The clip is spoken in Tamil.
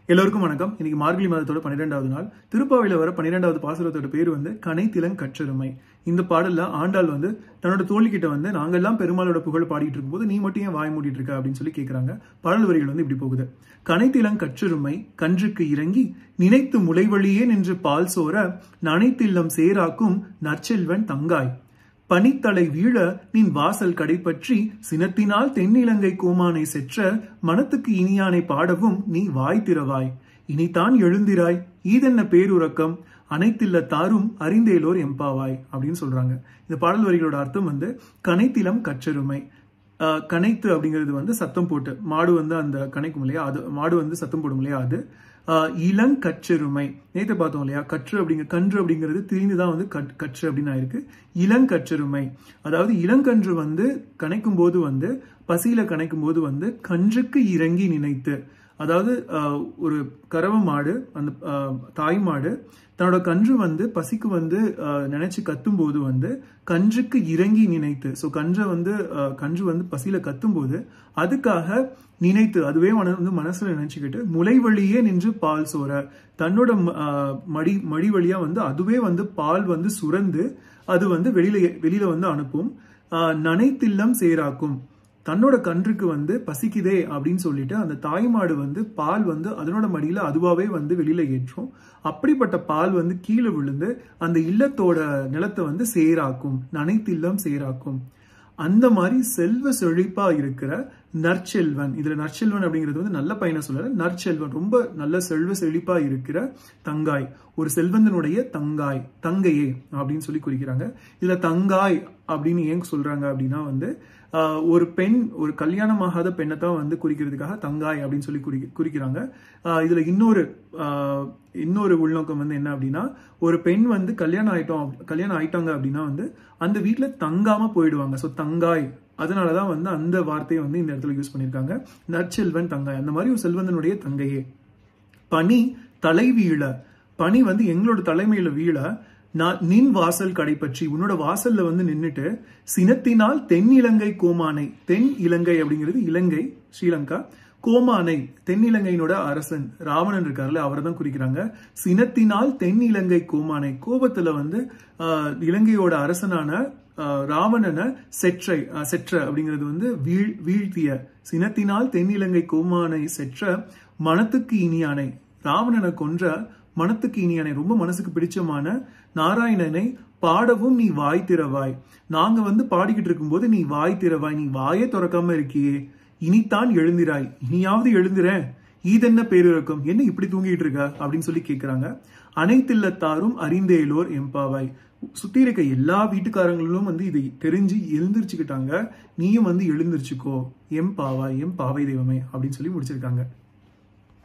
எல்லோருக்கும் வணக்கம் இன்னைக்கு மார்கழி மாதத்தோட பன்னிரெண்டாவது நாள் திருப்பாவையில வர பன்னிரெண்டாவது பாசுரத்தோட பேர் வந்து கனைத்திலங் கற்றெருமை இந்த பாடல்ல ஆண்டாள் வந்து தன்னோட தோழி கிட்ட வந்து நாங்கெல்லாம் பெருமாளோட புகழ் பாடிட்டு இருக்கும்போது நீ மட்டும் ஏன் வாய் மூடிட்டு இருக்க அப்படின்னு சொல்லி கேக்குறாங்க பாடல் வரிகள் வந்து இப்படி போகுது கனைத்திலங் கற்றெருமை கன்றுக்கு இறங்கி நினைத்து முளைவழியே நின்று பால் சோர நனைத்தில்லம் சேராக்கும் நற்செல்வன் தங்காய் பனித்தலை வீழ நின் வாசல் கடைப்பற்றி சினத்தினால் தென்னிலங்கை கோமானை செற்ற மனத்துக்கு இனியானை பாடவும் நீ வாய் திறவாய் இனிதான் எழுந்திராய் ஈதென்ன பேருறக்கம் அனைத்தில்ல தாரும் அறிந்தேலோர் எம்பாவாய் அப்படின்னு சொல்றாங்க இந்த பாடல் வரிகளோட அர்த்தம் வந்து கனைத்திலம் கற்றெருமை ஆஹ் கனைத்து அப்படிங்கிறது வந்து சத்தம் போட்டு மாடு வந்து அந்த கணைக்கும் இல்லையா அது மாடு வந்து சத்தம் போடும் இல்லையா அது ஆஹ் இளங்கற்றெருமை நேற்று பார்த்தோம் இல்லையா கற்று அப்படிங்கிற கன்று அப்படிங்கிறது திரிந்து தான் வந்து கட் கற்று அப்படின்னு ஆயிருக்கு இளங்கற்றெருமை அதாவது இளங்கன்று வந்து கணைக்கும் போது வந்து பசியில கணைக்கும் போது வந்து கன்றுக்கு இறங்கி நினைத்து அதாவது ஆஹ், ஒரு கறவை மாடு அந்த ஆஹ், தாய் மாடு தன்னோட கன்று வந்து பசிக்கு வந்து ஆஹ், நினைச்சு கத்தும் போது வந்து கன்றுக்கு இறங்கி நினைத்து ஸோ கன்றை வந்து ஆஹ், கன்று வந்து பசியில கத்தும் போது அதுக்காக நினைத்து அதுவே மன வந்து மனசுல நினைச்சுக்கிட்டு முளை வழியே நின்று பால் சோற தன்னோட ம- ஆஹ், மடி மடி வழியா வந்து அதுவே வந்து பால் வந்து சுரந்து அது வந்து வெளியில வெளியில வந்து அனுப்பும் ஆஹ், நனைத்தில்லம் சேராக்கும் தன்னோட கன்றுக்கு வந்து பசிக்குதே அப்படின்னு சொல்லிட்டு அந்த தாய்மாடு வந்து பால் வந்து அதனோட மடியில அதுவாவே வந்து வெளியில ஏற்றும் அப்படிப்பட்ட பால் வந்து கீழே விழுந்து அந்த இல்லத்தோட நிலத்தை வந்து சேராக்கும் நனைத்தில்லம் சேராக்கும் அந்த மாதிரி செல்வ செழிப்பா இருக்கிற நற்செல்வன் இதுல நற்செல்வன் அப்படிங்கிறது வந்து நல்ல பையனை சொல்லல நற்செல்வன் ரொம்ப நல்ல செல்வ செழிப்பா இருக்கிற தங்காய் ஒரு செல்வந்தனுடைய தங்காய் தங்கையே அப்படின்னு சொல்லி குறிக்கிறாங்க இதுல தங்காய் அப்படின்னு ஏன் சொல்றாங்க அப்படின்னா வந்து ஆஹ், ஒரு பெண் ஒரு கல்யாணமாகாத பெண்ணை தான் வந்து குறிக்கிறதுக்காக தங்காய் அப்படின்னு சொல்லி குறி குறிக்கிறாங்க ஆஹ், இதுல இன்னொரு ஆஹ், இன்னொரு உள்நோக்கம் வந்து என்ன அப்படின்னா ஒரு பெண் வந்து கல்யாணம் ஆயிட்டோம் கல்யாணம் ஆயிட்டாங்க அப்படின்னா வந்து அந்த வீட்டுல தங்காம போயிடுவாங்க ஸோ தங்காய் அதனாலதான் வந்து அந்த வார்த்தையை வந்து இந்த இடத்துல யூஸ் பண்ணியிருக்காங்க நற்செல்வன் தங்காய் அந்த மாதிரி ஒரு செல்வந்தனுடைய தங்கையே பனி தலை வீழ பனி வந்து எங்களோட தலைமையில வீழ நான் நின் வாசல் கடைப்பற்றி உன்னோட வாசல்ல வந்து நின்னுட்டு சினத்தினால் தென் இலங்கை கோமானை தென் இலங்கை அப்படிங்கிறது இலங்கை ஸ்ரீலங்கா கோமானை தென்னிலங்கையினோட அரசன் ராவணன் இருக்காருல்ல அவரை தான் குறிக்கிறாங்க சினத்தினால் தென் இலங்கை கோமானை கோபத்துல வந்து ஆஹ், இலங்கையோட அரசனான ஆஹ், ராவணனை செற்றை ஆஹ், செற்ற அப்படிங்கிறது வந்து வீழ் வீழ்த்திய சினத்தினால் தென்னிலங்கை கோமானை செற்ற மனத்துக்கு இனியானை ராவணனை கொன்ற மனத்துக்கு இனியானை ரொம்ப மனசுக்கு பிடிச்சமான நாராயணனை பாடவும் நீ வாய் திறவாய் நாங்க வந்து பாடிக்கிட்டு இருக்கும்போது நீ வாய் திறவாய் நீ வாயே திறக்காம இருக்கியே இனித்தான் எழுந்திராய் இனியாவது எழுந்திரேன் ஈதென்ன பேரிறக்கம் என்ன இப்படி தூங்கிட்டு இருக்க அப்படின்னு சொல்லி கேக்குறாங்க அனைத்தில்லத்தாரும் அறிந்தேலோர் எம்பாவாய் சுத்தி இருக்க எல்லா வீட்டுக்காரங்களும் வந்து இதை தெரிஞ்சு எழுந்திருச்சுக்கிட்டாங்க நீயும் வந்து எழுந்திருச்சுக்கோ எம் பாவாய் எம் பாவை தெய்வமே அப்படின்னு சொல்லி முடிச்சிருக்காங்க